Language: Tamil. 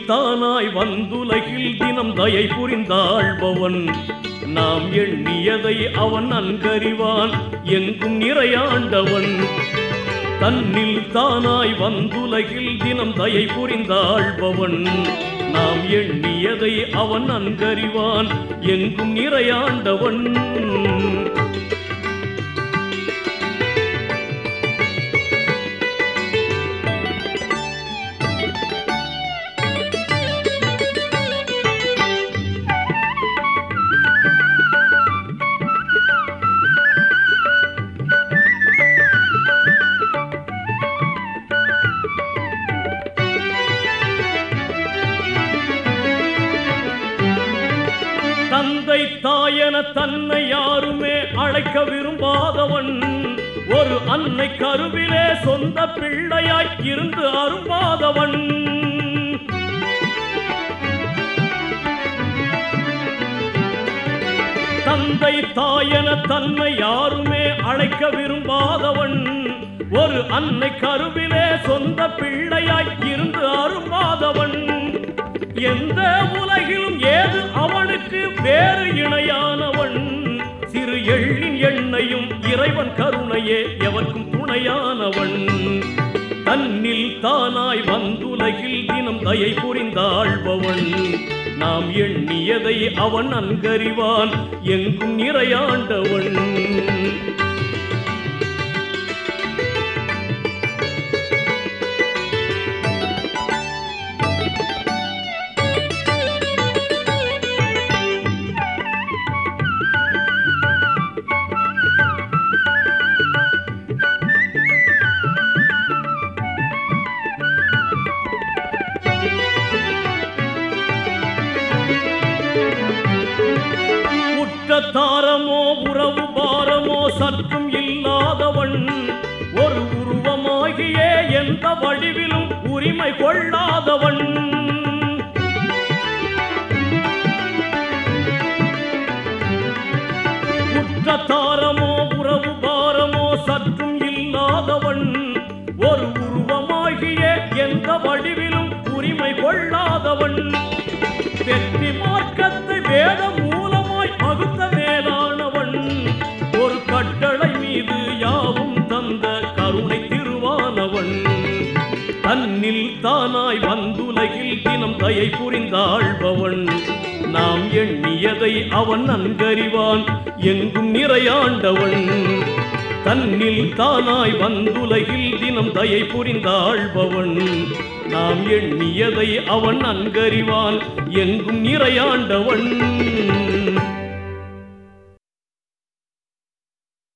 தானாய் வந்துலகில் தினம் தயை புரிந்தாழ்பவன் நாம் எண்ணியதை அவன் நன்கறிவான் எங்கும் நிறையாண்டவன் தன்னில் தானாய் வந்துலகில் தினம் தயை புரிந்தாழ்பவன் நாம் எண்ணியதை அவன் நன்கறிவான் எங்கும் நிறையாண்டவன் தந்தை தாயென தன்னை யாருமே அழைக்க விரும்பாதவன் ஒரு அன்னை கருவிலே சொந்த பிள்ளையாய் இருந்து அரும்பாதவன் தந்தை தாயென தன்னை யாருமே அழைக்க விரும்பாதவன் ஒரு அன்னை கருவிலே சொந்த பிள்ளையாய் இருந்து அரும்பாதவன் எந்த உலகிலும் ஏது அவனுக்கு வேறு இணையானவன் சிறு எள்ளின் எண்ணையும் இறைவன் கருணையே எவர்க்கும் துணையானவன் தன்னில் தானாய் வந்துலகில் தினம் தயை புரிந்தாழ்பவன் நாம் எண்ணியதை அவன் நன்கறிவான் எங்கும் நிறையாண்டவன் குற்றத்தாரமோ உறவு பாரமோ சற்றும் இல்லாதவன் ஒரு உருவமாகிய எந்த வடிவிலும் உரிமை கொள்ளாதவன் குற்றத்தாரமோ உறவு பாரமோ சற்றும் இல்லாதவன் ஒரு உருவமாகிய எந்த வடிவிலும் உரிமை கொள்ளாதவன் வெற்றி மார்க்கத்தை வேத மூலமாய் பகுத்த மேலானவன் ஒரு கட்டளை மீது யாவும் தந்த கருணை திருவானவன் தன்னில் தானாய் வந்துலகில் தினம் தயை புரிந்தாழ்பவன் நாம் எண்ணியதை அவன் நன்கறிவான் எங்கும் நிறையாண்டவன் தன்னில் தானாய் வந்துலகில் தினம் தயை புரிந்தாழ்பவன் நாம் எண்ணியதை அவன் நன்கறிவான் எங்கும் நிறையாண்டவன்